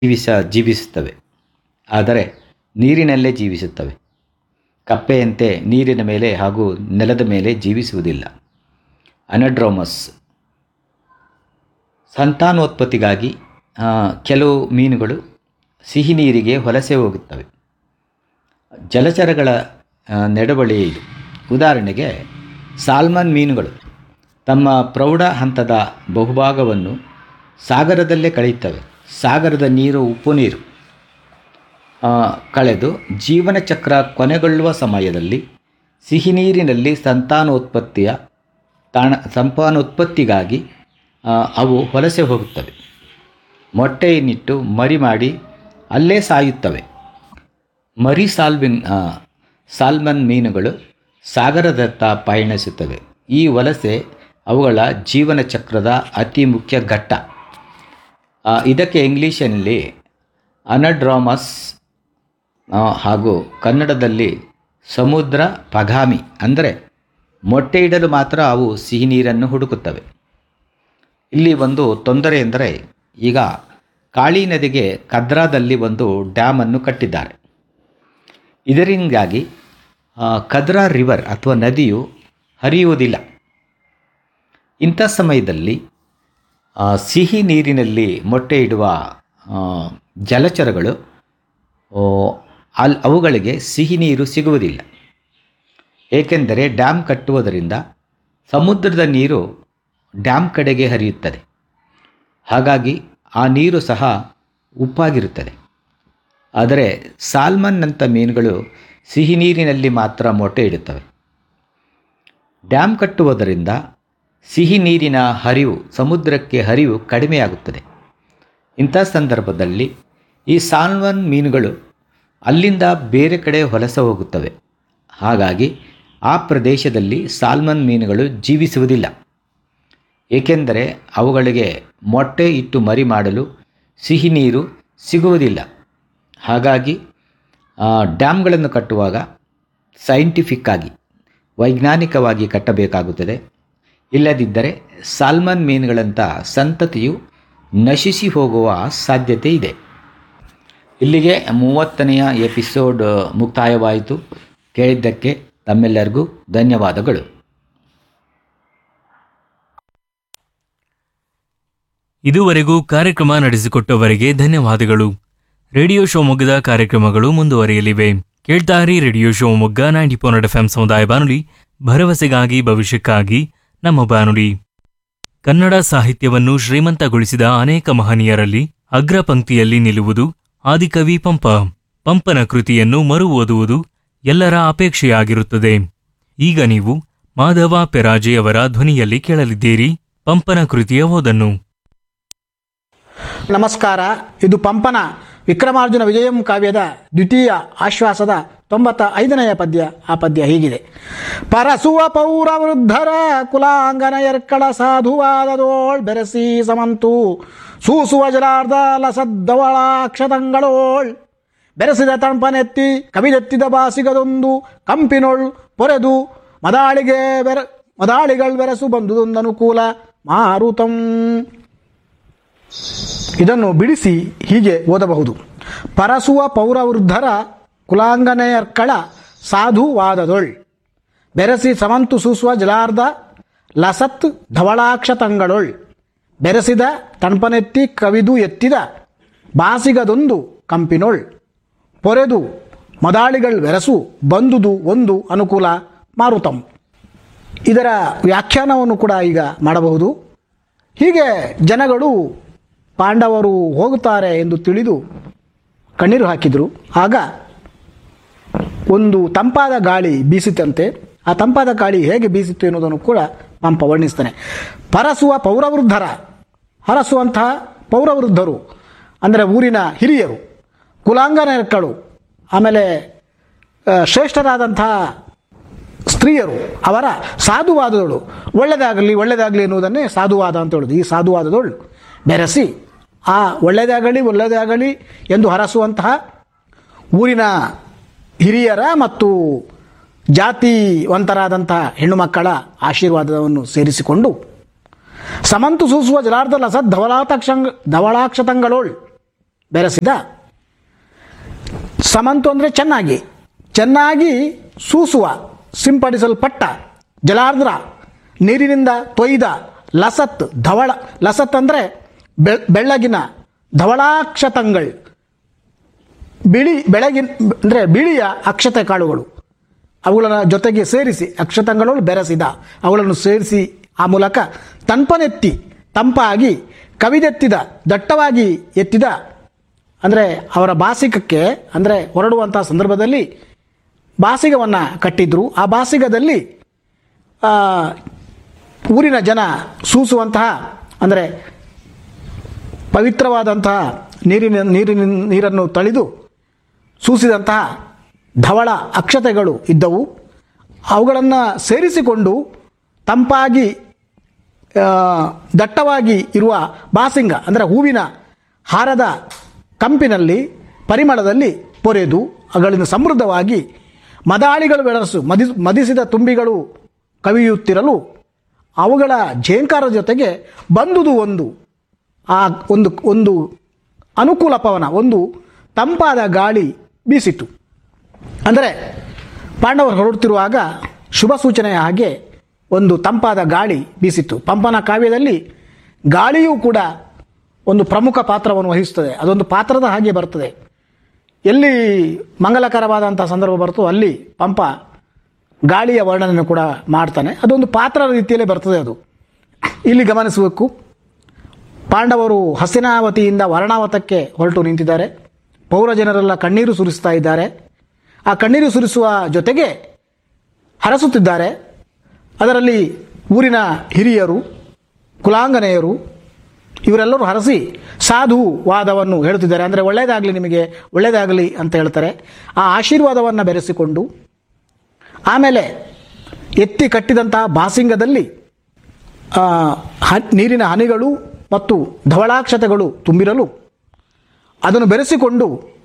ಜೀವಿಸ ಜೀವಿಸುತ್ತವೆ ಆದರೆ ನೀರಿನಲ್ಲೇ ಜೀವಿಸುತ್ತವೆ ಕಪ್ಪೆಯಂತೆ ನೀರಿನ ಮೇಲೆ ಹಾಗೂ ನೆಲದ ಮೇಲೆ ಜೀವಿಸುವುದಿಲ್ಲ ಅನಡ್ರೋಮಸ್ ಸಂತಾನೋತ್ಪತ್ತಿಗಾಗಿ ಆ, ಕೆಲವು ಮೀನುಗಳು ಸಿಹಿ ನೀರಿಗೆ ವಲಸೆ ಹೋಗುತ್ತವೆ ಜಲಚರಗಳ ಆ, ನಡವಳಿ ಇದು ಉದಾಹರಣೆಗೆ ಸಾಲ್ಮನ್ ಮೀನುಗಳು ತಮ್ಮ ಪ್ರೌಢ ಹಂತದ ಬಹುಭಾಗವನ್ನು ಸಾಗರದಲ್ಲೇ ಕಳೆಯುತ್ತವೆ ಸಾಗರದ ನೀರು ಉಪ್ಪು ನೀರು ಆ, ಕಳೆದು ಜೀವನ ಚಕ್ರ ಕೊನೆಗೊಳ್ಳುವ ಸಮಯದಲ್ಲಿ ಸಿಹಿ ನೀರಿನಲ್ಲಿ ಸಂತಾನೋತ್ಪತ್ತಿಯ ತಾಣ ಸಂತಾನೋತ್ಪತ್ತಿಗಾಗಿ ಆ, ಅವು ವಲಸೆ ಹೋಗುತ್ತವೆ ಮೊಟ್ಟೆಯನ್ನಿಟ್ಟು ಮರಿ ಮಾಡಿ ಅಲ್ಲೇ ಸಾಯುತ್ತವೆ ಮರಿ ಸಾಲ್ವಿನ್ ಆ, ಸಾಲ್ಮನ್ ಮೀನುಗಳು ಸಾಗರದತ್ತ ಪಯಣಿಸುತ್ತವೆ ಈ ವಲಸೆ ಅವುಗಳ ಜೀವನ ಚಕ್ರದ ಅತಿ ಮುಖ್ಯ ಘಟ್ಟ ಆ, ಇದಕ್ಕೆ ಇಂಗ್ಲೀಷಲ್ಲಿ ಅನಡ್ರಾಮಸ್ ಆ, ಹಾಗೂ ಕನ್ನಡದಲ್ಲಿ ಸಮುದ್ರ ಪಗಾಮಿ ಅಂದರೆ ಮೊಟ್ಟೆ ಇಡಲು ಮಾತ್ರ ಅವು ಸಿಹಿ ನೀರನ್ನು ಹುಡುಕುತ್ತವೆ ಇಲ್ಲಿ ಒಂದು ತೊಂದರೆ ಎಂದರೆ ಈಗ ಕಾಳಿ ನದಿಗೆ ಕದ್ರಾದಲ್ಲಿ ಒಂದು ಡ್ಯಾಮನ್ನು ಕಟ್ಟಿದ್ದಾರೆ ಇದರಿಂದಾಗಿ ಆ, ಕದ್ರಾ ರಿವರ್ ಅಥವಾ ನದಿಯು ಹರಿಯುವುದಿಲ್ಲ ಇಂಥ ಸಮಯದಲ್ಲಿ ಆ, ಸಿಹಿ ನೀರಿನಲ್ಲಿ ಮೊಟ್ಟೆ ಇಡುವ ಆ, ಜಲಚರಗಳು ಓ, ಅಲ್ ಅವುಗಳಿಗೆ ಸಿಹಿ ನೀರು ಸಿಗುವುದಿಲ್ಲ ಏಕೆಂದರೆ ಡ್ಯಾಮ್ ಕಟ್ಟುವುದರಿಂದ ಸಮುದ್ರದ ನೀರು ಡ್ಯಾಮ್ ಕಡೆಗೆ ಹರಿಯುತ್ತದೆ ಹಾಗಾಗಿ ಆ ನೀರು ಸಹ ಉಪ್ಪಾಗಿರುತ್ತದೆ ಆದರೆ ಸಾಲ್ಮನ್ನಂಥ ಮೀನುಗಳು ಸಿಹಿ ನೀರಿನಲ್ಲಿ ಮಾತ್ರ ಮೊಟ್ಟೆ ಇಡುತ್ತವೆ ಡ್ಯಾಮ್ ಕಟ್ಟುವುದರಿಂದ ಸಿಹಿ ನೀರಿನ ಹರಿವು ಸಮುದ್ರಕ್ಕೆ ಹರಿವು ಕಡಿಮೆಯಾಗುತ್ತದೆ ಇಂಥ ಸಂದರ್ಭದಲ್ಲಿ ಈ ಸಾಲ್ಮನ್ ಮೀನುಗಳು ಅಲ್ಲಿಂದ ಬೇರೆ ಕಡೆ ವಲಸೆ ಹೋಗುತ್ತವೆ ಹಾಗಾಗಿ ಆ ಪ್ರದೇಶದಲ್ಲಿ ಸಾಲ್ಮನ್ ಮೀನುಗಳು ಜೀವಿಸುವುದಿಲ್ಲ ಏಕೆಂದರೆ ಅವುಗಳಿಗೆ ಮೊಟ್ಟೆ ಇಟ್ಟು ಮರಿ ಮಾಡಲು ಸಿಹಿ ನೀರು ಸಿಗುವುದಿಲ್ಲ ಹಾಗಾಗಿ ಆ, ಡ್ಯಾಮ್ಗಳನ್ನು ಕಟ್ಟುವಾಗ ಸೈಂಟಿಫಿಕ್ ಆಗಿ ವೈಜ್ಞಾನಿಕವಾಗಿ ಕಟ್ಟಬೇಕಾಗುತ್ತದೆ ಇಲ್ಲದಿದ್ದರೆ ಸಾಲ್ಮನ್ ಮೀನುಗಳಂಥ ಸಂತತಿಯು ನಶಿಸಿ ಹೋಗುವ ಸಾಧ್ಯತೆ ಇದೆ ಇಲ್ಲಿಗೆ ಮೂವತ್ತನೆಯ ಎಪಿಸೋಡ್ ಮುಕ್ತಾಯವಾಯಿತು ಕೇಳಿದ್ದಕ್ಕೆ ತಮ್ಮೆಲ್ಲರಿಗೂ ಧನ್ಯವಾದಗಳು ಇದುವರೆಗೂ ಕಾರ್ಯಕ್ರಮ ನಡೆಸಿಕೊಟ್ಟವರಿಗೆ ಧನ್ಯವಾದಗಳು ರೇಡಿಯೋ ಶಿವಮೊಗ್ಗದ ಕಾರ್ಯಕ್ರಮಗಳು ಮುಂದುವರಿಯಲಿವೆ ಕೇಳ್ತಾರಿ radio Shivamogga ninety point F ಸಮುದಾಯ ಬಾನುಲಿ ಭರವಸೆಗಾಗಿ ಭವಿಷ್ಯಕ್ಕಾಗಿ ನಮ್ಮ ಬಾನುಲಿ ಕನ್ನಡ ಸಾಹಿತ್ಯವನ್ನು ಶ್ರೀಮಂತಗೊಳಿಸಿದ ಅನೇಕ ಮಹನೀಯರಲ್ಲಿ ಅಗ್ರ ಪಂಕ್ತಿಯಲ್ಲಿ ನಿಲ್ಲುವುದು ಆದಿಕವಿ ಪಂಪ ಪಂಪನ ಕೃತಿಯನ್ನು ಮರು ಓದುವುದು ಎಲ್ಲರ ಅಪೇಕ್ಷೆಯಾಗಿರುತ್ತದೆ ಈಗ ನೀವು ಮಾಧವ ಪೆರಾಜೆಯವರ ಧ್ವನಿಯಲ್ಲಿ ಕೇಳಲಿದ್ದೀರಿ ಪಂಪನ ಕೃತಿಯ ಓದನ್ನು ನಮಸ್ಕಾರ ಇದು ಪಂಪನ ವಿಕ್ರಮಾರ್ಜುನ ವಿಜಯಂ ಕಾವ್ಯದ ದ್ವಿತೀಯ ಆಶ್ವಾಸದ ತೊಂಬತ್ತ ಐದನೆಯ ಪದ್ಯ ಆ ಪದ್ಯ ಹೀಗಿದೆ ಪರಸುವ ಪೌರ ವೃದ್ಧರ ಕುಲಾಂಗನ ಎರ್ಕಳ ಸಾಧುವಾದದೋಳ್ ಬೆರೆಸಿ ಸಮಂತು ಸೂಸುವ ಜಲಾರ್ಧ ಲಸದ್ದವಳಾಕ್ಷತಂಗಳೋಳ್ ಬೆರೆಸಿದ ತಣಪನೆತ್ತಿ ಕವಿದೆತ್ತಿದ ಬಾಸಿಗದೊಂದು ಕಂಪಿನೊಳ್ ಪೊರೆದು ಮದಾಳಿಗೆ ಬೆರ ಮದಾಳಿಗಳು ಬೆರೆಸು ಬಂದುದೊಂದನುಕೂಲ ಮಾರುತಂ ಇದನ್ನು ಬಿಡಿಸಿ ಹೀಗೆ ಓದಬಹುದು ಪರಸುವ ಪೌರವೃದ್ಧರ ಕುಲಾಂಗನೆಯರ್ಕಳ ಸಾಧುವಾದದೊಳ್ ಬೆರೆಸಿ ಸಮಂತು ಸೂಸುವ ಜಲಾರ್ಧ ಲಸತ್ ಧವಳಾಕ್ಷತಂಗಳೊಳ್ ಬೆರೆಸಿದ ತಣ್ಪನೆತ್ತಿ ಕವಿದು ಎತ್ತಿದ ಬಾಸಿಗದೊಂದು ಕಂಪಿನೊಳ್ ಪೊರೆದು ಮದಾಳಿಗಳ್ ಬೆರಸು ಬಂದುದು ಒಂದು ಅನುಕೂಲ ಮಾರುತಂ ಇದರ ವ್ಯಾಖ್ಯಾನವನ್ನು ಕೂಡ ಈಗ ಮಾಡಬಹುದು ಹೀಗೆ ಜನಗಳು ಪಾಂಡವರು ಹೋಗುತ್ತಾರೆ ಎಂದು ತಿಳಿದು ಕಣ್ಣೀರು ಹಾಕಿದರು ಆಗ ಒಂದು ತಂಪಾದ ಗಾಳಿ ಬೀಸಿತಂತೆ ಆ ತಂಪಾದ ಗಾಳಿ ಹೇಗೆ ಬೀಸಿತು ಎನ್ನುವುದನ್ನು ಕೂಡ ಪಂಪ ವರ್ಣಿಸ್ತಾನೆ ಪರಸುವ ಪೌರವೃದ್ಧರ ಹರಸುವಂತಹ ಪೌರವೃದ್ಧರು ಅಂದರೆ ಊರಿನ ಹಿರಿಯರು ಕುಲಾಂಗನಕಳು ಆಮೇಲೆ ಆ, ಶ್ರೇಷ್ಠರಾದಂತಹ ಸ್ತ್ರೀಯರು ಅವರ ಸಾಧುವಾದದಳು ಒಳ್ಳೆಯದಾಗಲಿ ಒಳ್ಳೆಯದಾಗಲಿ ಎನ್ನುವುದನ್ನೇ ಸಾಧುವಾದ ಅಂತ ಹೇಳೋದು ಈ ಸಾಧುವಾದದಳು ಬೆರೆಸಿ ಆ ಒಳ್ಳೆಯದಾಗಲಿ ಒಳ್ಳೆಯದಾಗಲಿ ಎಂದು ಹರಸುವಂತಹ ಊರಿನ ಹಿರಿಯರ ಮತ್ತು ಜಾತಿವಂತರಾದಂತಹ ಹೆಣ್ಣು ಮಕ್ಕಳ ಆಶೀರ್ವಾದವನ್ನು ಸೇರಿಸಿಕೊಂಡು ಸಮಂತು ಸೂಸುವ ಜಲಾರ್ಧ ಲಸ ಧವಳಾತಕ್ಷಂಗ್ ಧವಳಾಕ್ಷತಂಗಳೋಳ್ ಬೆರೆಸಿದ ಸಮಂತು ಅಂದರೆ ಚೆನ್ನಾಗಿ ಚೆನ್ನಾಗಿ ಸೂಸುವ ಸಿಂಪಡಿಸಲ್ಪಟ್ಟ ಜಲಾರ್ದ್ರ ನೀರಿನಿಂದ ತೊಯ್ದ ಲಸತ್ ಧವಳ ಲಸತ್ ಅಂದರೆ ಬೆಳ್ಳಗಿನ ಧವಳಾಕ್ಷತಂಗಳು ಬಿಳಿ ಬೆಳಗಿನ ಅಂದರೆ ಬಿಳಿಯ ಅಕ್ಷತೆ ಕಾಳುಗಳು ಅವುಗಳ ಜೊತೆಗೆ ಸೇರಿಸಿ ಅಕ್ಷತಂಗಳನ್ನು ಬೆರೆಸಿದ ಅವುಗಳನ್ನು ಸೇರಿಸಿ ಆ ಮೂಲಕ ತನ್ಪನೆತ್ತಿ ತಂಪಾಗಿ ಕವಿದೆತ್ತಿದ ದಟ್ಟವಾಗಿ ಎತ್ತಿದ ಅಂದರೆ ಅವರ ಬಾಸಿಕಕ್ಕೆ ಅಂದರೆ ಹೊರಡುವಂಥ ಸಂದರ್ಭದಲ್ಲಿ ಬಾಸಿಗವನ್ನು ಕಟ್ಟಿದ್ರು ಆ ಬಾಸಿಗದಲ್ಲಿ ಆ, ಊರಿನ ಜನ ಸೂಸುವಂತಹ ಅಂದರೆ ಪವಿತ್ರವಾದಂತಹ ನೀರಿನ ನೀರಿನ ನೀರನ್ನು ತಳೆದು ಸೂಸಿದಂತಹ ಧವಳ ಅಕ್ಷತೆಗಳು ಇದ್ದವು ಅವುಗಳನ್ನು ಸೇರಿಸಿಕೊಂಡು ತಂಪಾಗಿ ಆ, ದಟ್ಟವಾಗಿ ಇರುವ ಬಾಸಿಂಗ ಅಂದರೆ ಹೂವಿನ ಹಾರದ ಕಂಪಿನಲ್ಲಿ ಪರಿಮಳದಲ್ಲಿ ಪೊರೆದು ಅವುಗಳಿಂದ ಸಮೃದ್ಧವಾಗಿ ಮದಾಳಿಗಳು ಬೆಳಸು ಮದಿ ಮದಿಸಿದ ತುಂಬಿಗಳು ಕವಿಯುತ್ತಿರಲು ಅವುಗಳ ಝೇಂಕಾರದ ಜೊತೆಗೆ ಬಂದುದು ಒಂದು ಆ ಒಂದು ಒಂದು ಅನುಕೂಲ ಪವನ ಒಂದು ತಂಪಾದ ಗಾಳಿ ಬೀಸಿತು ಅಂದರೆ ಪಾಂಡವರು ಹೊರಡುತ್ತಿರುವಾಗ ಶುಭ ಸೂಚನೆಯ ಹಾಗೆ ಒಂದು ತಂಪಾದ ಗಾಳಿ ಬೀಸಿತು ಪಂಪನ ಕಾವ್ಯದಲ್ಲಿ ಗಾಳಿಯೂ ಕೂಡ ಒಂದು ಪ್ರಮುಖ ಪಾತ್ರವನ್ನು ವಹಿಸುತ್ತದೆ ಅದೊಂದು ಪಾತ್ರದ ಹಾಗೆ ಬರ್ತದೆ ಎಲ್ಲಿ ಮಂಗಲಕರವಾದಂಥ ಸಂದರ್ಭ ಬರ್ತೋ ಅಲ್ಲಿ ಪಂಪ ಗಾಳಿಯ ವರ್ಣನೆಯನ್ನು ಕೂಡ ಮಾಡ್ತಾನೆ ಅದೊಂದು ಪಾತ್ರ ರೀತಿಯಲ್ಲೇ ಬರ್ತದೆ ಅದು ಇಲ್ಲಿ ಗಮನಿಸಬೇಕು ಪಾಂಡವರು ಹಸ್ತಿನಾವತಿಯಿಂದ ವರ್ಣಾವತಕ್ಕೆ ಹೊರಟು ನಿಂತಿದ್ದಾರೆ ಪೌರ ಜನರೆಲ್ಲ ಕಣ್ಣೀರು ಸುರಿಸ್ತಾ ಇದ್ದಾರೆ ಆ ಕಣ್ಣೀರು ಸುರಿಸುವ ಜೊತೆಗೆ ಹರಸುತ್ತಿದ್ದಾರೆ ಅದರಲ್ಲಿ ಊರಿನ ಹಿರಿಯರು ಕುಲಾಂಗನೆಯರು ಇವರೆಲ್ಲರೂ ಹರಸಿ ಸಾಧು ವಾದವನ್ನು ಹೇಳುತ್ತಿದ್ದಾರೆ ಅಂದರೆ ಒಳ್ಳೆಯದಾಗಲಿ ನಿಮಗೆ ಒಳ್ಳೆಯದಾಗಲಿ ಅಂತ ಹೇಳ್ತಾರೆ ಆ ಆಶೀರ್ವಾದವನ್ನು ಬೆರೆಸಿಕೊಂಡು ಆಮೇಲೆ ಎತ್ತಿ ಕಟ್ಟಿದಂತಹ ಬಾಸಿಂಗದಲ್ಲಿ ಆ, ಹ- ನೀರಿನ ಹನಿಗಳು ಮತ್ತು ಧವಳಾಕ್ಷತೆಗಳು ತುಂಬಿರಲು ಅದನ್ನು ಬೆರೆಸಿಕೊಂಡು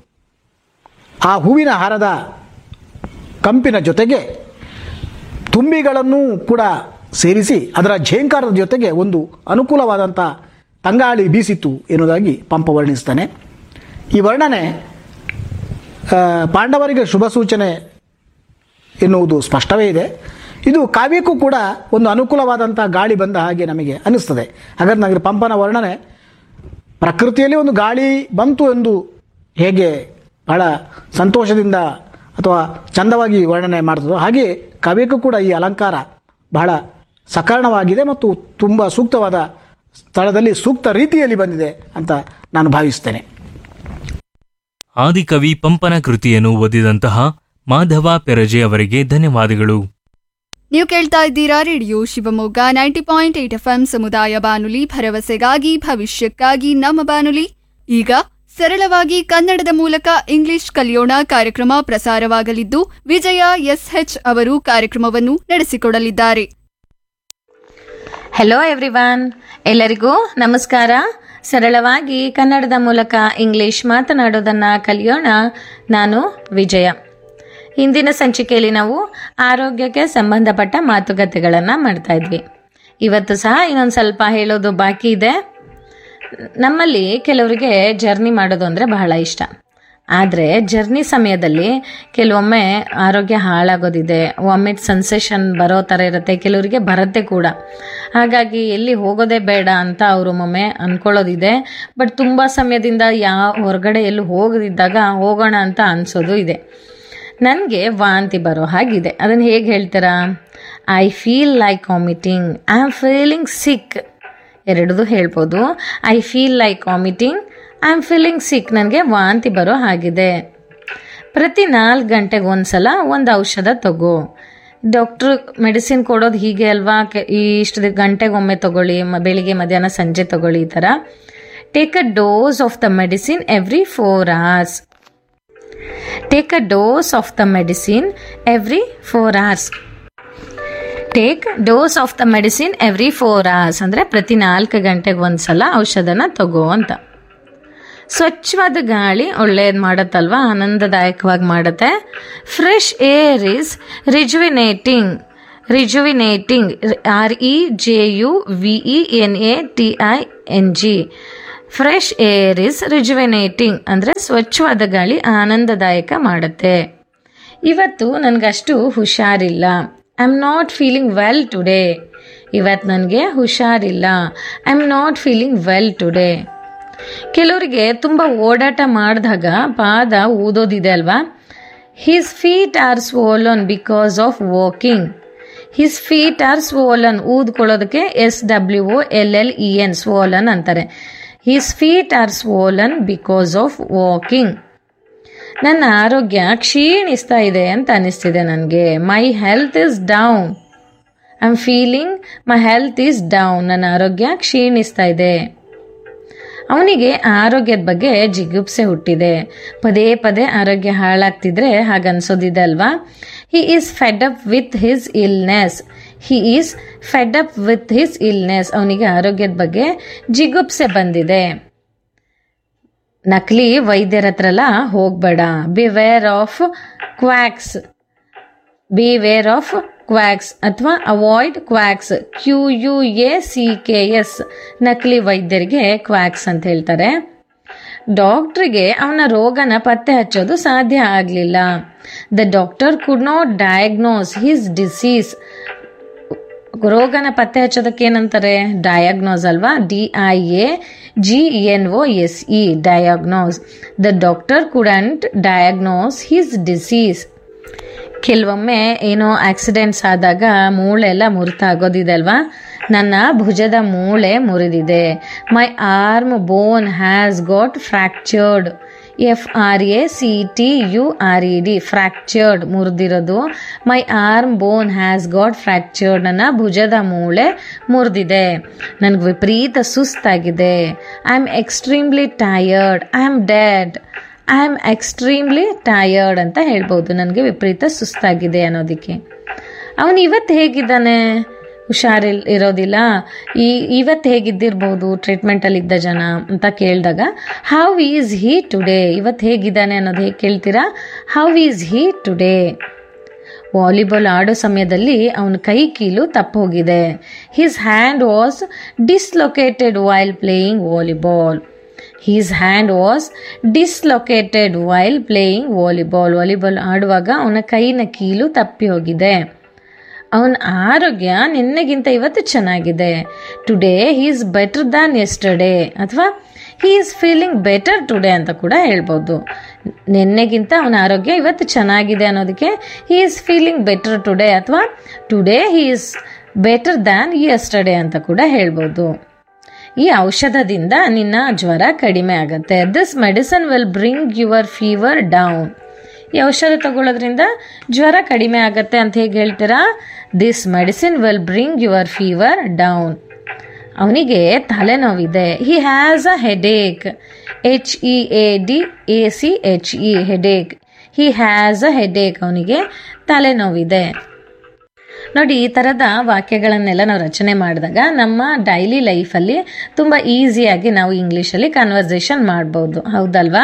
ಆ ಹೂವಿನ ಹಾರದ ಕಂಪಿನ ಜೊತೆಗೆ ತುಂಬಿಗಳನ್ನು ಕೂಡ ಸೇರಿಸಿ ಅದರ ಝೇಂಕಾರದ ಜೊತೆಗೆ ಒಂದು ಅನುಕೂಲವಾದಂಥ ತಂಗಾಳಿ ಬೀಸಿತು ಎನ್ನುವುದಾಗಿ ಪಂಪ ವರ್ಣಿಸ್ತಾನೆ ಈ ವರ್ಣನೆ ಆ, ಪಾಂಡವರಿಗೆ ಶುಭ ಸೂಚನೆ ಎನ್ನುವುದು ಸ್ಪಷ್ಟವೇ ಇದೆ ಇದು ಕಾವ್ಯಕ್ಕೂ ಕೂಡ ಒಂದು ಅನುಕೂಲವಾದಂಥ ಗಾಳಿ ಬಂದ ಹಾಗೆ ನಮಗೆ ಅನಿಸ್ತದೆ ಹಾಗಾದ್ರೆ ನನಗೆ ಪಂಪನ ವರ್ಣನೆ ಪ್ರಕೃತಿಯಲ್ಲಿ ಒಂದು ಗಾಳಿ ಬಂತು ಎಂದು ಹೇಗೆ ಬಹಳ ಸಂತೋಷದಿಂದ ಅಥವಾ ಚಂದವಾಗಿ ವರ್ಣನೆ ಮಾಡ್ತದೋ ಹಾಗೆ ಕಾವ್ಯಕ್ಕೂ ಕೂಡ ಈ ಅಲಂಕಾರ ಬಹಳ ಸಕಾರಣವಾಗಿದೆ ಮತ್ತು ತುಂಬ ಸೂಕ್ತವಾದ ಸ್ಥಳದಲ್ಲಿ ಸೂಕ್ತ ರೀತಿಯಲ್ಲಿ ಬಂದಿದೆ ಅಂತ ನಾನು ಭಾವಿಸ್ತೇನೆ ಆದಿಕವಿ ಪಂಪನ ಕೃತಿಯನ್ನು ಓದಿದಂತಹ ಮಾಧವ ಪೆರಜೆ ಅವರಿಗೆ ಧನ್ಯವಾದಗಳು ನೀವು ಕೇಳ್ತಾ ಇದ್ದೀರಾ radio Shivamogga ninety point eight F ಸಮುದಾಯ ಬಾನುಲಿ ಭರವಸೆಗಾಗಿ ಭವಿಷ್ಯಕ್ಕಾಗಿ ನಮ್ಮ ಬಾನುಲಿ ಈಗ ಸರಳವಾಗಿ ಕನ್ನಡದ ಮೂಲಕ ಇಂಗ್ಲಿಷ್ ಕಲಿಯೋಣ ಕಾರ್ಯಕ್ರಮ ಪ್ರಸಾರವಾಗಲಿದ್ದು ವಿಜಯ ಎಸ್ಎಚ್ ಅವರು ಕಾರ್ಯಕ್ರಮವನ್ನು ನಡೆಸಿಕೊಡಲಿದ್ದಾರೆ ಹೆಲೋ ಎವ್ರಿವಾನ್ ಎಲ್ಲರಿಗೂ ನಮಸ್ಕಾರ ಸರಳವಾಗಿ ಕನ್ನಡದ ಮೂಲಕ ಇಂಗ್ಲಿಷ್ ಮಾತನಾಡೋದನ್ನು ಕಲಿಯೋಣ ನಾನು ವಿಜಯ ಹಿಂದಿನ ಸಂಚಿಕೆಯಲ್ಲಿ ನಾವು ಆರೋಗ್ಯಕ್ಕೆ ಸಂಬಂಧಪಟ್ಟ ಮಾತುಕತೆಗಳನ್ನು ಮಾಡ್ತಾ ಇದ್ವಿ ಇವತ್ತು ಸಹ ಇನ್ನೊಂದು ಸ್ವಲ್ಪ ಹೇಳೋದು ಬಾಕಿ ಇದೆ ನಮ್ಮಲ್ಲಿ ಕೆಲವರಿಗೆ ಜರ್ನಿ ಮಾಡೋದು ಅಂದರೆ ಬಹಳ ಇಷ್ಟ ಆದರೆ ಜರ್ನಿ ಸಮಯದಲ್ಲಿ ಕೆಲವೊಮ್ಮೆ ಆರೋಗ್ಯ ಹಾಳಾಗೋದಿದೆ ಒಮ್ಮೆ ಸೆನ್ಸೇಷನ್ ಬರೋ ಥರ ಇರುತ್ತೆ ಕೆಲವರಿಗೆ ಬರುತ್ತೆ ಕೂಡ ಹಾಗಾಗಿ ಎಲ್ಲಿ ಹೋಗೋದೇ ಬೇಡ ಅಂತ ಅವರು ಒಮ್ಮೊಮ್ಮೆ ಅಂದ್ಕೊಳ್ಳೋದಿದೆ ಬಟ್ ತುಂಬ ಸಮಯದಿಂದ ಯಾವ ಹೊರಗಡೆ ಎಲ್ಲೂ ಹೋಗದಿದ್ದಾಗ ಹೋಗೋಣ ಅಂತ ಅನಿಸೋದು ಇದೆ ನನಗೆ ವಾಂತಿ ಬರೋ ಹಾಗಿದೆ ಅದನ್ನು ಹೇಗೆ ಹೇಳ್ತೀರಾ I feel like vomiting I am feeling sick ಎರಡದು ಹೇಳ್ಬೋದು I feel like vomiting I am feeling sick ನನಗೆ ವಾಂತಿ ಬರೋ ಹಾಗಿದೆ ಪ್ರತಿ ನಾಲ್ಕು ಗಂಟೆಗೆ ಒಂದು ಸಲ ಒಂದು ಔಷಧ ತಗೋ ಡಾಕ್ಟ್ರು ಮೆಡಿಸಿನ್ ಕೊಡೋದು ಹೀಗೆ ಅಲ್ವಾ ಕೆ ಇಷ್ಟು ಗಂಟೆಗೊಮ್ಮೆ ತಗೊಳ್ಳಿ ಮ ಬೆಳಿಗ್ಗೆ ಮಧ್ಯಾಹ್ನ ಸಂಜೆ ತಗೊಳ್ಳಿ ಈ ಥರ take a dose of the medicine every four hours take a dose of the medicine every four hours take dose of the medicine every four hours ಅಂದರೆ ಪ್ರತಿ ನಾಲ್ಕು ಗಂಟೆಗೆ ಒಂದು ಸಲ ಔಷಧನ ತಗೋ ಅಂತ ಸ್ವಚ್ಛವಾದ ಗಾಳಿ ಒಳ್ಳೇದು ಮಾಡುತ್ತಲ್ವಾ ಆನಂದದಾಯಕವಾಗಿ ಮಾಡುತ್ತೆ fresh air is rejuvenating rejuvenating R E J U V E N A T I N G fresh air is rejuvenating ಅಂದರೆ ಸ್ವಚ್ಛವಾದ ಗಾಳಿ ಆನಂದದಾಯಕ ಮಾಡುತ್ತೆ ಇವತ್ತು ನನಗಷ್ಟು ಹುಷಾರಿಲ್ಲ I am not feeling well today ಇವತ್ತು ನನಗೆ ಹುಷಾರಿಲ್ಲ I am not feeling well today ಕೆಲವರಿಗೆ ತುಂಬ ಓಡಾಟ ಮಾಡಿದಾಗ ಪಾದ ಊದೋದಿದೆ ಅಲ್ವಾ his feet are swollen because of walking his feet are swollen ಊದ್ಕೊಳ್ಳೋದಕ್ಕೆ S W O L L E N swollen ಅಂತಾರೆ his feet are swollen because of walking ನನ್ನ ಆರೋಗ್ಯ ಕ್ಷೀಣಿಸ್ತಾ ಇದೆ ಅಂತ ಅನಿಸ್ತಿದೆ ನನಗೆ my health is down I am feeling my health is down ನನ್ನ ಆರೋಗ್ಯ ಕ್ಷೀಣಿಸ್ತಾ ಇದೆ ಅವನಿಗೆ ಆರೋಗ್ಯದ ಬಗ್ಗೆ ಜಿಗುಪ್ಸೆ ಹುಟ್ಟಿದೆ ಪದೇ ಪದೇ ಆರೋಗ್ಯ ಹಾಳಾಗ್ತಿದ್ರೆ ಹಾಗನ್ಸೋದಿದೆ ಅಲ್ವಾ he is fed up with his illness he is fed up with his illness ಅವನಿಗೆ ಆರೋಗ್ಯದ ಬಗ್ಗೆ ಜಿಗುಪ್ಸೆ ಬಂದಿದೆ ನಕಲಿ ವೈದ್ಯರ ಹತ್ರ ಎಲ್ಲ ಹೋಗ್ಬೇಡ beware of quacks beware of quacks ಅಥವಾ avoid quacks Q U A C K S ನಕಲಿ ವೈದ್ಯರಿಗೆ ಕ್ವಾಕ್ಸ್ ಅಂತ ಹೇಳ್ತಾರೆ ಡಾಕ್ಟ್ರಿಗೆ ಅವನ ರೋಗನ ಪತ್ತೆ ಹಚ್ಚೋದು ಸಾಧ್ಯ ಆಗಲಿಲ್ಲ the doctor could not diagnose his disease ರೋಗನ ಪತ್ತೆ ಹಚ್ಚೋದಕ್ಕೆ ಏನಂತಾರೆ ಡಯಾಗ್ನೋಸ್ ಅಲ್ವಾ D I A G N O S E diagnose the doctor couldn't diagnose his disease ಕೆಲವೊಮ್ಮೆ ಏನೋ ಆಕ್ಸಿಡೆಂಟ್ಸ್ ಆದಾಗ ಮೂಳೆ ಎಲ್ಲ ಮುರಿತಾಗೋದಿದೆ ಅಲ್ವಾ ನನ್ನ ಭುಜದ ಮೂಳೆ ಮುರಿದಿದೆ my arm bone has got fractured F R A C T U R E D fractured ಮುರಿದಿರೋದು my arm bone has got fractured ನನ್ನ ಭುಜದ ಮೂಳೆ ಮುರಿದಿದೆ ನನಗೆ ವಿಪರೀತ ಸುಸ್ತಾಗಿದೆ I am extremely tired I am dead I am extremely tired ಅಂತ ಹೇಳ್ಬೋದು ನನಗೆ ವಿಪರೀತ ಸುಸ್ತಾಗಿದೆ ಅನ್ನೋದಕ್ಕೆ ಅವನು ಇವತ್ತು ಹೇಗಿದ್ದಾನೆ ಹುಷಾರಿಲ್ ಇರೋದಿಲ್ಲ ಈ ಇವತ್ತು ಹೇಗಿದ್ದಿರ್ಬೋದು ಟ್ರೀಟ್ಮೆಂಟಲ್ಲಿ ಇದ್ದ ಜನ ಅಂತ ಕೇಳಿದಾಗ ಹೌ ಈಸ್ ಹೀ ಟುಡೇ ಇವತ್ತು ಹೇಗಿದ್ದಾನೆ ಅನ್ನೋದು ಹೇಗೆ ಕೇಳ್ತೀರಾ how is he today volleyball ಆಡೋ ಸಮಯದಲ್ಲಿ ಅವನ ಕೈ ಕೀಲು ತಪ್ಪೋಗಿದೆ his hand was dislocated while playing volleyball his hand was dislocated while playing volleyball volleyball ಆಡುವಾಗ ಅವನ ಕೈನ ಕೀಲು ತಪ್ಪಿ ಹೋಗಿದೆ ಅವನ ಆರೋಗ್ಯ ನಿನ್ನೆಗಿಂತ ಇವತ್ತು ಚೆನ್ನಾಗಿದೆ today he is better than yesterday ಅಥವಾ he is feeling better today ಅಂತ ಕೂಡ ಹೇಳ್ಬೋದು ನಿನ್ನೆಗಿಂತ ಅವನ ಆರೋಗ್ಯ ಇವತ್ತು ಚೆನ್ನಾಗಿದೆ ಅನ್ನೋದಕ್ಕೆ he is feeling better today ಅಥವಾ today he is better than yesterday ಅಂತ ಕೂಡ ಹೇಳ್ಬೋದು ಈ ಔಷಧದಿಂದ ನಿನ್ನ ಜ್ವರ ಕಡಿಮೆ ಆಗುತ್ತೆ this medicine will bring your fever down ಈ ಔಷಧ ತಗೊಳ್ಳೋದ್ರಿಂದ ಜ್ವರ ಕಡಿಮೆ ಆಗುತ್ತೆ ಅಂತ ಹೇಗೆ ಹೇಳ್ತೀರಾ this medicine will bring your fever down ಅವನಿಗೆ ತಲೆನೋವಿದೆ he has a headache H E A D A C H E headache he has a headache ಅವನಿಗೆ ತಲೆನೋವಿದೆ ನೋಡಿ ಈ ಥರದ ವಾಕ್ಯಗಳನ್ನೆಲ್ಲ ನಾವು ರಚನೆ ಮಾಡಿದಾಗ ನಮ್ಮ ಡೈಲಿ ಲೈಫಲ್ಲಿ ತುಂಬ ಈಸಿಯಾಗಿ ನಾವು ಇಂಗ್ಲೀಷಲ್ಲಿ ಕನ್ವರ್ಸೇಷನ್ ಮಾಡ್ಬೋದು ಹೌದಲ್ವಾ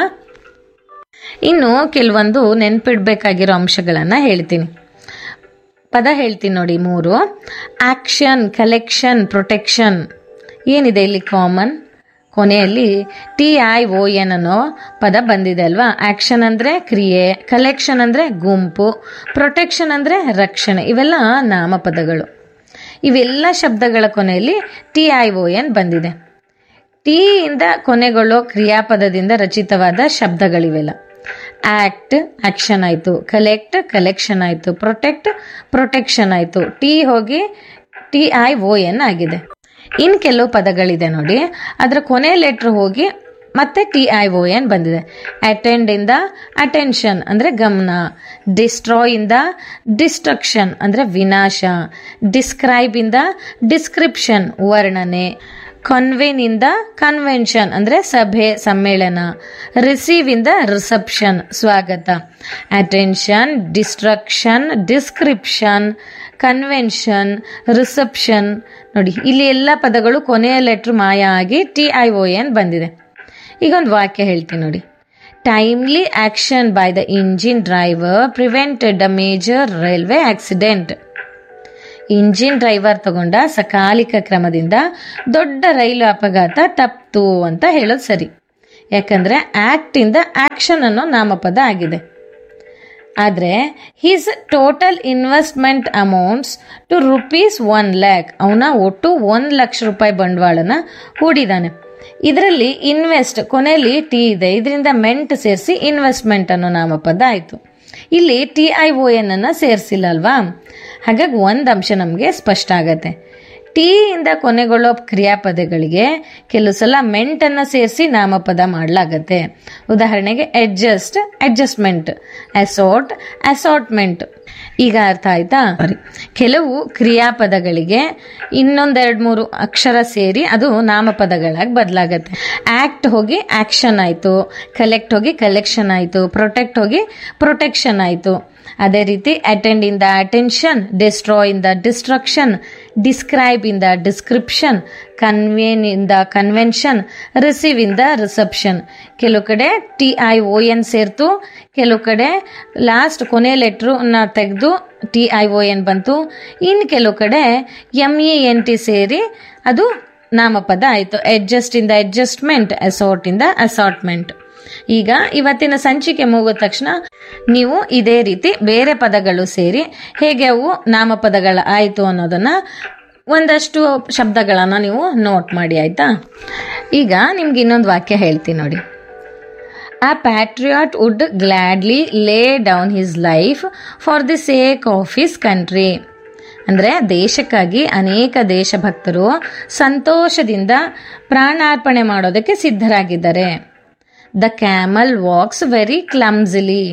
ಇನ್ನು ಕೆಲವೊಂದು ನೆನ್ಪಿಡ್ಬೇಕಾಗಿರೋ ಅಂಶಗಳನ್ನು ಹೇಳ್ತೀನಿ ಪದ ಹೇಳ್ತೀನಿ ನೋಡಿ ಮೂರು ಆಕ್ಷನ್ ಕಲೆಕ್ಷನ್ ಪ್ರೊಟೆಕ್ಷನ್ ಏನಿದೆ ಇಲ್ಲಿ ಕಾಮನ್ ಕೊನೆಯಲ್ಲಿ ಟಿ ಐ ಒ ಎನ್ ಅನ್ನೋ ಪದ ಬಂದಿದೆ ಅಲ್ವಾ ಆಕ್ಷನ್ ಅಂದರೆ ಕ್ರಿಯೆ ಕಲೆಕ್ಷನ್ ಅಂದರೆ ಗುಂಪು ಪ್ರೊಟೆಕ್ಷನ್ ಅಂದರೆ ರಕ್ಷಣೆ ಇವೆಲ್ಲ ನಾಮಪದಗಳು ಇವೆಲ್ಲ ಶಬ್ದಗಳ ಕೊನೆಯಲ್ಲಿ ಟಿ ಐ ಒ ಎನ್ ಬಂದಿದೆ ಟಿ ಇಂದ ಕೊನೆಗೊಳ್ಳೋ ಕ್ರಿಯಾಪದದಿಂದ ರಚಿತವಾದ ಶಬ್ದಗಳಿವೆಲ್ಲ ಆಕ್ಟ್ ಆಕ್ಷನ್ ಆಯಿತು ಕಲೆಕ್ಟ್ ಕಲೆಕ್ಷನ್ ಆಯಿತು ಪ್ರೊಟೆಕ್ಟ್ ಪ್ರೊಟೆಕ್ಷನ್ ಆಯಿತು ಟಿ ಹೋಗಿ ಟಿ ಐ ಒ ಎನ್ ಆಗಿದೆ ಇನ್ನು ಕೆಲವು ಪದಗಳಿದೆ ನೋಡಿ ಅದರ ಕೊನೆ ಲೆಟ್ರ್ ಹೋಗಿ ಮತ್ತೆ ಟಿ ಐ ಒ ಎನ್ ಬಂದಿದೆ ಅಟೆಂಡ್ ಇಂದ ಅಟೆನ್ಷನ್ ಅಂದರೆ ಗಮನ ಡಿಸ್ಟ್ರಾಯ್ ಇಂದ ಡಿಸ್ಟ್ರಕ್ಷನ್ ಅಂದರೆ ವಿನಾಶ ಡಿಸ್ಕ್ರೈಬ್ ಇಂದ ಡಿಸ್ಕ್ರಿಪ್ಷನ್ ವರ್ಣನೆ ಕನ್ವೆನ್ ಇಂದ ಕನ್ವೆನ್ಷನ್ ಅಂದರೆ ಸಭೆ ಸಮ್ಮೇಳನ ರಿಸೀವ್ ಇಂದ ರಿಸೆಪ್ಷನ್ ಸ್ವಾಗತ attention destruction description convention reception ನೋಡಿ ಇಲ್ಲಿ ಎಲ್ಲ ಪದಗಳು ಕೊನೆಯ ಲೆಟ್ರ್ ಮಾಯ ಆಗಿ ಟಿ ಐ ಒ ಎನ್ ಬಂದಿದೆ ಈಗ ಒಂದು ವಾಕ್ಯ ಹೇಳ್ತೀನಿ ನೋಡಿ timely action by the engine driver prevented a major railway accident engine driver ತಗೊಂಡ ಸಕಾಲಿಕ ಕ್ರಮದಿಂದ ದೊಡ್ಡ ರೈಲು ಅಪಘಾತ ತಪ್ತು ಅಂತ ಹೇಳೋದು ಸರಿ ಯಾಕಂದ್ರೆ ಆಕ್ಟ್ ಇಂದ ಆಕ್ಷನ್ ಅನ್ನೋ ನಾಮಪದ ಆಗಿದೆ ಆದರೆ his total investment amounts to rupees one lakh ಅವನ ಒಟ್ಟು ಒಂದು ಲಕ್ಷ ರೂಪಾಯಿ ಬಂಡವಾಳನ ಹೂಡಿದಾನೆ ಇದರಲ್ಲಿ ಇನ್ವೆಸ್ಟ್ ಕೊನೆಯಲ್ಲಿ ಟಿ ಇದೆ ಇದರಿಂದ ಮೆಂಟ್ ಸೇರಿಸಿ ಇನ್ವೆಸ್ಟ್ಮೆಂಟ್ ಅನ್ನೋ ನಾಮಪದ ಆಯಿತು ಇಲ್ಲಿ ಟಿ ಐ ಒ ಎನ್ ಅನ್ನು ಸೇರಿಸಿಲ್ಲ ಅಲ್ವಾ ಹಾಗಾಗಿ ಒಂದು ಅಂಶ ನಮಗೆ ಸ್ಪಷ್ಟ ಆಗತ್ತೆ ಟಿ ಇಂದ ಕೊನೆಗೊಳ್ಳೋ ಕ್ರಿಯಾಪದಗಳಿಗೆ ಕೆಲವು ಸಲ ಮೆಂಟನ್ನು ಸೇರಿಸಿ ನಾಮಪದ ಮಾಡಲಾಗತ್ತೆ ಉದಾಹರಣೆಗೆ ಅಡ್ಜಸ್ಟ್ ಅಡ್ಜಸ್ಟ್ಮೆಂಟ್ ಅಸೋಟ್ ಅಸಾರ್ಟ್ಮೆಂಟ್ ಈಗ ಅರ್ಥ ಆಯ್ತಾ ಸಾರಿ ಕೆಲವು ಕ್ರಿಯಾಪದಗಳಿಗೆ ಇನ್ನೊಂದೆರಡು ಮೂರು ಅಕ್ಷರ ಸೇರಿ ಅದು ನಾಮಪದಗಳಾಗಿ ಬದಲಾಗತ್ತೆ ಆಕ್ಟ್ ಹೋಗಿ ಆಕ್ಷನ್ ಆಯಿತು ಕಲೆಕ್ಟ್ ಹೋಗಿ ಕಲೆಕ್ಷನ್ ಆಯಿತು ಪ್ರೊಟೆಕ್ಟ್ ಹೋಗಿ ಪ್ರೊಟೆಕ್ಷನ್ ಆಯಿತು ಅದೇ ರೀತಿ ಅಟೆಂಡ್ ಇಂದ ಅಟೆನ್ಷನ್ ಡಿಸ್ಟ್ರಾಯ್ ಇಂದ ಡಿಸ್ಟ್ರಕ್ಷನ್ ಡಿಸ್ಕ್ರೈಬ್ ಇಂದ ಡಿಸ್ಕ್ರಿಪ್ಷನ್ ಕನ್ವೇನ್ ಇಂದ ಕನ್ವೆನ್ಷನ್ ರಿಸೀವ್ ಇಂದ ರಿಸೆಪ್ಷನ್ ಕೆಲವು ಕಡೆ ಟಿ ಐ ಒ ಎನ್ ಸೇರ್ತು ಕೆಲವು ಕಡೆ ಲಾಸ್ಟ್ ಕೊನೆ ಲೆಟ್ರನ್ನ ತೆಗೆದು ಟಿ ಐ ಒ ಎನ್ ಬಂತು ಇನ್ನು ಕೆಲವು ಕಡೆ ಎಮ್ ಇ ಎನ್ ಟಿ ಸೇರಿ ಅದು ನಾಮಪದ ಆಯಿತು ಅಡ್ಜಸ್ಟ್ ಇಂದ ಅಡ್ಜಸ್ಟ್ಮೆಂಟ್ ಅಸಾರ್ಟ್ ಇಂದ ಅಸಾರ್ಟ್ಮೆಂಟ್ ಈಗ ಇವತ್ತಿನ ಸಂಚಿಕೆ ಮುಗಿದ ತಕ್ಷಣ ನೀವು ಇದೇ ರೀತಿ ಬೇರೆ ಪದಗಳು ಸೇರಿ ಹೇಗೆ ಅವು ನಾಮಪದಗಳ ಆಯಿತು ಅನ್ನೋದನ್ನ ಒಂದಷ್ಟು ಶಬ್ದಗಳನ್ನು ನೀವು ನೋಟ್ ಮಾಡಿ ಆಯ್ತಾ ಈಗ ನಿಮ್ಗೆ ಇನ್ನೊಂದು ವಾಕ್ಯ ಹೇಳ್ತೀನಿ ನೋಡಿ a patriot would gladly lay down his life for the sake of his country ಅಂದರೆ ದೇಶಕ್ಕಾಗಿ ಅನೇಕ ದೇಶಭಕ್ತರು ಸಂತೋಷದಿಂದ ಪ್ರಾಣಾರ್ಪಣೆ ಮಾಡೋದಕ್ಕೆ ಸಿದ್ಧರಾಗಿದ್ದಾರೆ the camel walks very clumsily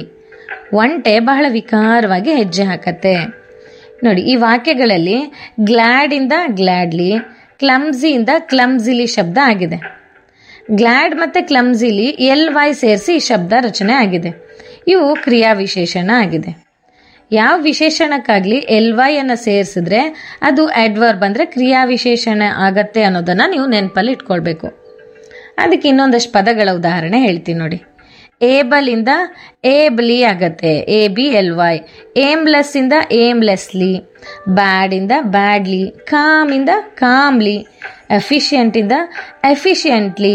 ಒಂಟೆ ಬಹಳ ವಿಕಾರವಾಗಿ ಹೆಜ್ಜೆ ಹಾಕತ್ತೆ ನೋಡಿ ಈ ವಾಕ್ಯಗಳಲ್ಲಿ ಗ್ಲ್ಯಾಡಿಂದ ಗ್ಲ್ಯಾಡ್ಲಿ ಕ್ಲಮ್ಸಿಯಿಂದ ಕ್ಲಮ್ಸಿಲಿ ಶಬ್ದ ಆಗಿದೆ ಗ್ಲ್ಯಾಡ್ ಮತ್ತು ಕ್ಲಮ್ಸಿಲಿ ಎಲ್ ವೈ ಸೇರಿಸಿ ಈ ಶಬ್ದ ರಚನೆ ಆಗಿದೆ ಇವು ಕ್ರಿಯಾ ವಿಶೇಷಣ ಆಗಿದೆ ಯಾವ ವಿಶೇಷಣಕ್ಕಾಗಲಿ ಎಲ್ ವೈ ಅನ್ನು ಸೇರಿಸಿದ್ರೆ ಅದು ಅಡ್ವರ್ಬ್ ಅಂದರೆ ಕ್ರಿಯಾ ವಿಶೇಷಣ ಆಗತ್ತೆ ಅನ್ನೋದನ್ನು ನೀವು ನೆನಪಲ್ಲಿ ಇಟ್ಕೊಳ್ಬೇಕು ಅದಕ್ಕೆ ಇನ್ನೊಂದಷ್ಟು ಪದಗಳ ಉದಾಹರಣೆ ಹೇಳ್ತೀನಿ ನೋಡಿ ಏಬಲ್ ಇಂದ ಏಬ್ಲಿ ಆಗತ್ತೆ A B L Y aimless ಇಂದ ಏಮ್ಲೆಸ್ಲಿ ಬ್ಯಾಡ್ ಇಂದ ಬ್ಯಾಡ್ಲಿ ಕಾಮ್ ಇಂದ ಕಾಮ್ಲಿ ಎಫಿಷಿಯಂಟ್ ಇಂದ ಎಫಿಷಿಯಂಟ್ಲಿ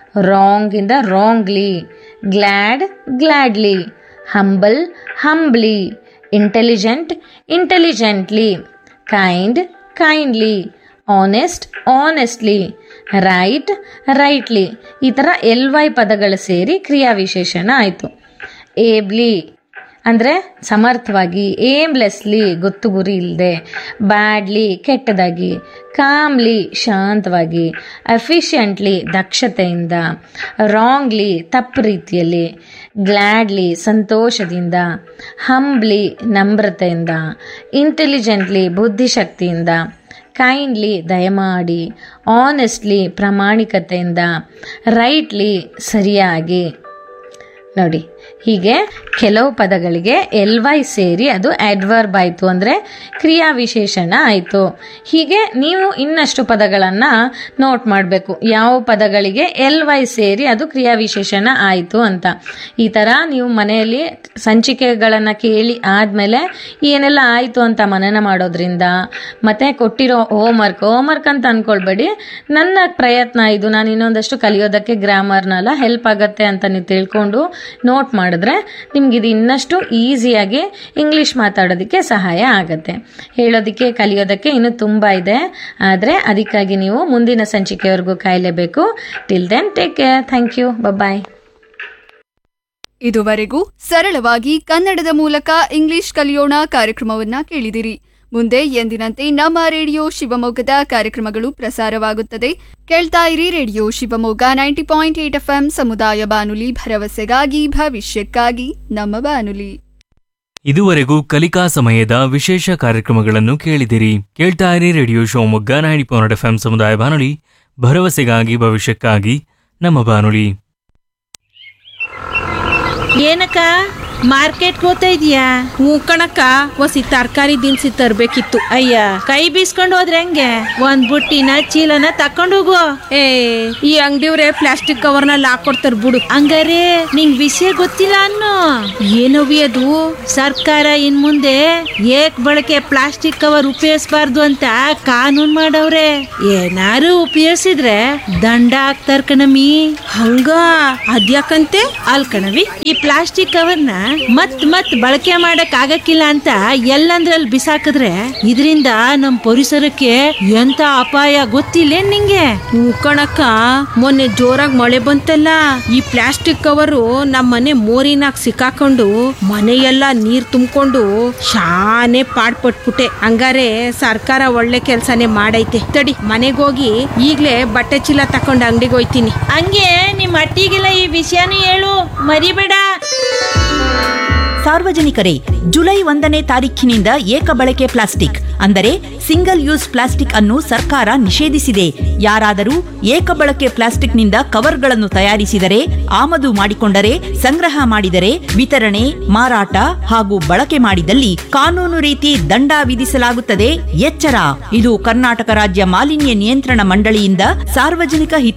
ರಾಂಗ್ ಇಂದ wrongly glad gladly humble humbly intelligent intelligently kind kindly honest honestly right rightly ಈ ಥರ ಎಲ್ ವೈ ಪದಗಳು ಸೇರಿ ಕ್ರಿಯಾ ವಿಶೇಷಣ ಆಯಿತು ಏಬ್ಲಿ ಅಂದರೆ ಸಮರ್ಥವಾಗಿ ಏಮ್ಲೆಸ್ಲಿ ಗೊತ್ತು ಗುರಿ ಇಲ್ಲದೆ ಬ್ಯಾಡ್ಲಿ ಕೆಟ್ಟದಾಗಿ ಕಾಮ್ಲಿ ಶಾಂತವಾಗಿ ಅಫಿಷಿಯಂಟ್ಲಿ ದಕ್ಷತೆಯಿಂದ ರಾಂಗ್ಲಿ ತಪ್ಪು ರೀತಿಯಲ್ಲಿ ಗ್ಲ್ಯಾಡ್ಲಿ ಸಂತೋಷದಿಂದ ಹಂಬ್ಲಿ ನಮ್ರತೆಯಿಂದ ಇಂಟೆಲಿಜೆಂಟ್ಲಿ ಬುದ್ಧಿಶಕ್ತಿಯಿಂದ ಕೈಂಡ್ಲಿ ದಯಮಾಡಿ ಆನೆಸ್ಟ್ಲಿ ಪ್ರಾಮಾಣಿಕತೆಯಿಂದ ರೈಟ್ಲಿ ಸರಿಯಾಗಿ ನೋಡಿ ಹೀಗೆ ಕೆಲವು ಪದಗಳಿಗೆ ಎಲ್ ವೈ ಸೇರಿ ಅದು ಅಡ್ವರ್ಬ್ ಆಯಿತು ಅಂದರೆ ಕ್ರಿಯಾ ವಿಶೇಷಣ ಆಯಿತು ಹೀಗೆ ನೀವು ಇನ್ನಷ್ಟು ಪದಗಳನ್ನು ನೋಟ್ ಮಾಡಬೇಕು ಯಾವ ಪದಗಳಿಗೆ ಎಲ್ ವೈ ಸೇರಿ ಅದು ಕ್ರಿಯಾ ವಿಶೇಷಣ ಆಯಿತು ಅಂತ ಈ ಥರ ನೀವು ಮನೆಯಲ್ಲಿ ಸಂಚಿಕೆಗಳನ್ನು ಕೇಳಿ ಆದಮೇಲೆ ಏನೆಲ್ಲ ಆಯಿತು ಅಂತ ಮನನ ಮಾಡೋದ್ರಿಂದ ಮತ್ತು ಕೊಟ್ಟಿರೋ ಹೋಮ್ವರ್ಕ್ ಹೋಮ್ವರ್ಕ್ ಅಂತ ಅಂದ್ಕೊಳ್ಬೇಡಿ ನನ್ನ ಪ್ರಯತ್ನ ಇದು ನಾನು ಇನ್ನೊಂದಷ್ಟು ಕಲಿಯೋದಕ್ಕೆ ಗ್ರಾಮರ್ನೆಲ್ಲ ಹೆಲ್ಪ್ ಆಗುತ್ತೆ ಅಂತ ನೀವು ತಿಳ್ಕೊಂಡು ನೋಟ್ ಮಾಡಿದ್ರೆ ನಿಮ್ಗೆ ಇದು ಇನ್ನಷ್ಟು ಈಸಿಯಾಗಿ ಇಂಗ್ಲೀಷ್ ಮಾತಾಡೋದಕ್ಕೆ ಸಹಾಯ ಆಗುತ್ತೆ ಹೇಳೋದಕ್ಕೆ ಕಲಿಯೋದಕ್ಕೆ ಇನ್ನೂ ತುಂಬ ಇದೆ ಆದರೆ ಅದಕ್ಕಾಗಿ ನೀವು ಮುಂದಿನ ಸಂಚಿಕೆವರೆಗೂ ಕಾಯಲೇಬೇಕು till then take care thank you bye ಇದುವರೆಗೂ ಸರಳವಾಗಿ ಕನ್ನಡದ ಮೂಲಕ ಇಂಗ್ಲಿಷ್ ಕಲಿಯೋಣ ಕಾರ್ಯಕ್ರಮವನ್ನ ಕೇಳಿದಿರಿ ಮುಂದೆ ಎಂದಿನಂತೆ ನಮ್ಮ ರೇಡಿಯೋ ಶಿವಮೊಗ್ಗದ ಕಾರ್ಯಕ್ರಮಗಳು ಪ್ರಸಾರವಾಗುತ್ತದೆ ಕೇಳ್ತಾ ಇರಿ radio Shivamogga ninety point eight F ಸಮುದಾಯ ಬಾನುಲಿ ಭರವಸೆಗಾಗಿ ಭವಿಷ್ಯಕ್ಕಾಗಿ ನಮ್ಮ ಬಾನುಲಿ ಇದುವರೆಗೂ ಕಲಿಕಾ ಸಮಯದ ವಿಶೇಷ ಕಾರ್ಯಕ್ರಮಗಳನ್ನು ಕೇಳಿದಿರಿ ಕೇಳ್ತಾ ಇರಿ radio Shivamogga ninety point F ಸಮುದಾಯ ಬಾನುಲಿ ಭರವಸೆಗಾಗಿ ಭವಿಷ್ಯಕ್ಕಾಗಿ ನಮ್ಮ ಬಾನುಲಿ ಏನಕ್ಕ ಮಾರ್ಕೆಟ್ ಹೋಗ್ತಾ ಇದೀಯಾ ಹ್ಞೂ ಕಣಕ್ಕ ಒಸಿ ತರಕಾರಿ ದಿನಸಿ ತರ್ಬೇಕಿತ್ತು ಅಯ್ಯ ಕೈ ಬೀಸ್ಕೊಂಡು ಹೋದ್ರೆ ಹೆಂಗೆ ಒಂದ್ ಬುಟ್ಟಿನ ಚೀಲನ ತಕೊಂಡು ಹೋಗು ಏ ಈ ಅಂಗಡಿಯವ್ರೆ ಪ್ಲಾಸ್ಟಿಕ್ ಕವರ್ನಲ್ಲಿ ಹಾಕೊಡ್ತಾರ ಬಿಡು ಹಂಗಾರೆ ನಿಂಗ್ ವಿಷಯ ಗೊತ್ತಿಲ್ಲ ಅನ್ನೋ ಏನವಿ ಅದು ಸರ್ಕಾರ ಇನ್ ಮುಂದೆ ಏಕ್ ಬಳಕೆ ಪ್ಲಾಸ್ಟಿಕ್ ಕವರ್ ಉಪಯೋಗಿಸಬಾರ್ದು ಅಂತ ಕಾನೂನ್ ಮಾಡವ್ರೆ ಏನಾರು ಉಪಯೋಗಿಸಿದ್ರೆ ದಂಡ ಹಾಕ್ತಾರ ಕಣಮಿ ಹಂಗ ಅದ್ಯಾಕಂತೆ ಅಲ್ ಕಣವಿ ಈ ಪ್ಲಾಸ್ಟಿಕ್ ಕವರ್ನ ಮತ್ ಮತ್ ಬಳಕೆ ಮಾಡಕ್ ಆಗಕ್ಕಿಲ್ಲ ಅಂತ ಎಲ್ಲಂದ್ರಲ್ಲಿ ಬಿಸಾಕಿದ್ರೆ ಇದರಿಂದ ನಮ್ ಪರಿಸರಕ್ಕೆ ಎಂತ ಅಪಾಯ ಗೊತ್ತಿಲ್ಲ ನಿಂಗೆ ಹ್ಞೂ ಕಣಕ್ಕ ಮೊನ್ನೆ ಜೋರಾಗಿ ಮಳೆ ಬಂತಲ್ಲ ಈ ಪ್ಲಾಸ್ಟಿಕ್ ಕವರು ನಮ್ಮ ಮನೆ ಮೋರಿನಾಗ ಸಿಕ್ಕಾಕೊಂಡು ಮನೆಯೆಲ್ಲ ನೀರ್ ತುಂಬಿಕೊಂಡು ಶಾನೆ ಪಾಡ್ಪಟ್ಬಿಟ್ಟೆ ಹಂಗಾರೆ ಸರ್ಕಾರ ಒಳ್ಳೆ ಕೆಲ್ಸನೇ ಮಾಡೈತೆ ತಡಿ ಮನೆಗೋಗಿ ಈಗ್ಲೇ ಬಟ್ಟೆ ಚೀಲ ತಕೊಂಡು ಅಂಗಡಿಗೆ ಹೋಯ್ತೀನಿ ಹಂಗೆ ನಿಮ್ ಅಟ್ಟಿಗೆಲ್ಲ ಈ ವಿಷಯನೂ ಹೇಳು ಮರಿಬೇಡ ಸಾರ್ವಜನಿಕರೇ ಜುಲೈ ಒಂದನೇ ತಾರೀಖಿನಿಂದ ಏಕ ಬಳಕೆ ಪ್ಲಾಸ್ಟಿಕ್ ಅಂದರೆ ಸಿಂಗಲ್ ಯೂಸ್ ಪ್ಲಾಸ್ಟಿಕ್ ಅನ್ನು ಸರ್ಕಾರ ನಿಷೇಧಿಸಿದೆ ಯಾರಾದರೂ ಏಕ ಬಳಕೆ ಪ್ಲಾಸ್ಟಿಕ್ನಿಂದ ಕವರ್ಗಳನ್ನು ತಯಾರಿಸಿದರೆ ಆಮದು ಮಾಡಿಕೊಂಡರೆ ಸಂಗ್ರಹ ಮಾಡಿದರೆ ವಿತರಣೆ ಮಾರಾಟ ಹಾಗೂ ಬಳಕೆ ಮಾಡಿದಲ್ಲಿ ಕಾನೂನು ರೀತಿ ದಂಡ ವಿಧಿಸಲಾಗುತ್ತದೆ ಎಚ್ಚರ ಇದು ಕರ್ನಾಟಕ ರಾಜ್ಯ ಮಾಲಿನ್ಯ ನಿಯಂತ್ರಣ ಮಂಡಳಿಯಿಂದ ಸಾರ್ವಜನಿಕ ಹಿತ